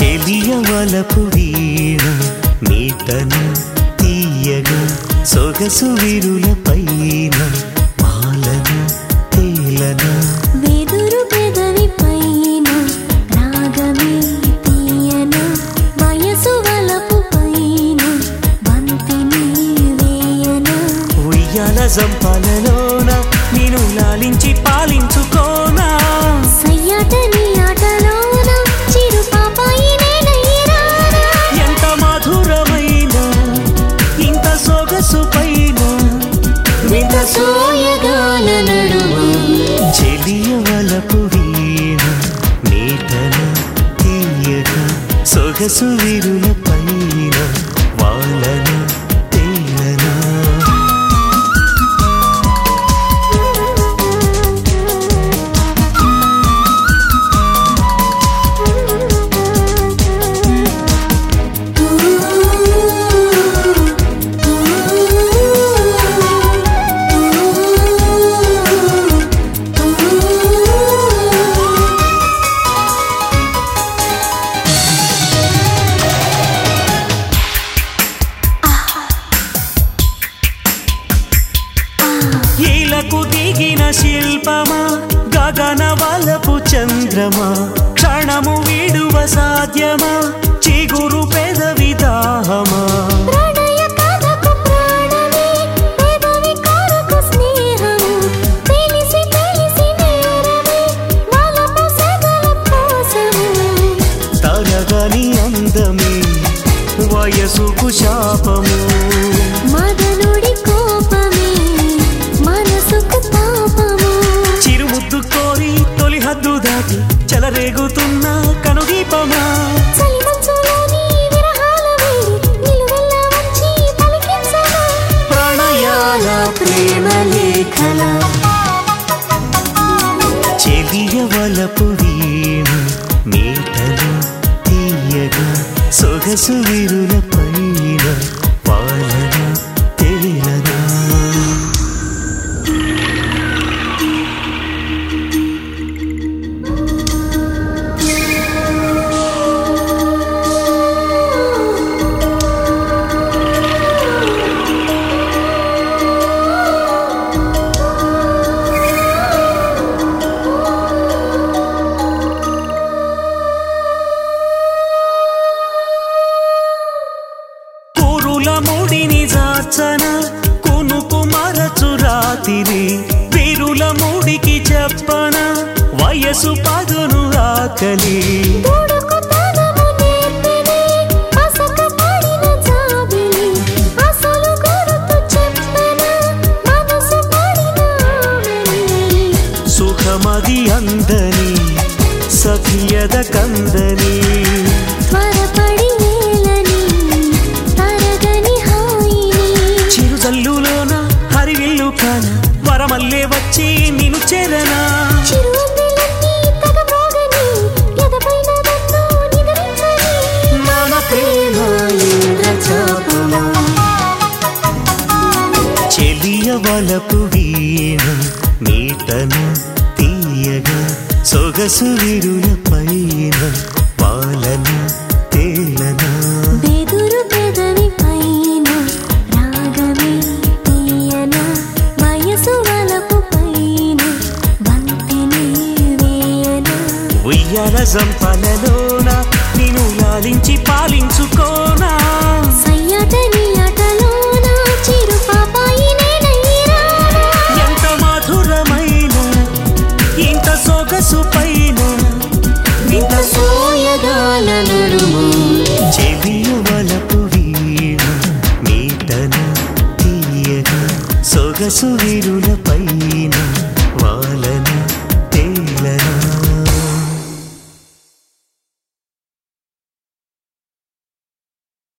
చెలియవలపు వీణ మీటను తీయగా సొగసు విరుల పైన మాలను తేలనా వెదురు పెదవి పైన రాగమే తీయన వయసు వలపు పైన బంతిని వేయన ఉయ్యాల జంపాలలోన నేను లాలించి పాలించుకోనా సయ్యాటని ఆటలోన చిరు పాపాయి నేనయ్యరానా ఎంత మధురమైన ఇంత సొగసు పైన వింత సోయగాల నడుమ చెలియవలపు వీణ నీటన తీయగా సొగసు విరుల పైన వాళ్ళన తేలనా ఈలకు దిగిన శిల్పమా గగన వలపు చంద్రమా క్షణము విడువ సాధ్యమా చిగురు పెదవి దాహమా ప్రణయ కథకు ప్రాణమే పెదవి కొరకు స్నేహము తెలిసి తెలిసి నేరమే వలపు సెగల కోసము తరగని అందమే వయసుకు శాపము మదనుడి కోపమే మనసుకు తాపము చిరుముద్దు కోరి తొలి హద్దు దాటి చెలరేగుతున్న కనుదీపమా చలిమంచులోని విరహాల వేడి నిలువెల్ల వచ్చి పలికించగా ప్రణయాల ప్రేమ లేఖల చెలియవలపు వీణ మీటను తీయగా సొగసు విరుల పైన పాలన తేలనా కురుల ముడిని జాచన కునుకు మరచు రాతిరి విరుల ముడికి చెప్పన వయసు పదును ఆకలి తోడుకు తనము నేర్పిని పసక పడిన జాబిలి అసలు గురుతు చెప్పన మనసు పడిన ఆమెని సుఖమది అందని సఖియద కందని త్వరపడి వేలని తరగని హాయిని చిరుజల్లులోన హరివిల్లు కాన వరమల్లే వచ్చి నిను చేరనా చిరువందిలన్నీ తగ మోగని ఎదపైన నన్ను నిద్రించని మన ప్రేమ ఇంద్రజాపులా చెలియవలపు వీణ మీటను తీయగా సొగసు విరుల పైన పాలన తేలనా బెదురు పెదవి పైన రాగమే తీయన వయసు వలపు పైన బంతిని వేయన ఉయ్యాల జంపలలోన నిన్ను లాలించి పాలించుకోనా సయ్యాటని ఆటలోన చిరు పాపాయి నేనయ్యరానా ఎంత మధురమైన ఇంత సొగసు పైన ఇంత సోయగాల నడుము చెలియవలపు వీణ మీటన తీయగా సొగసు విరు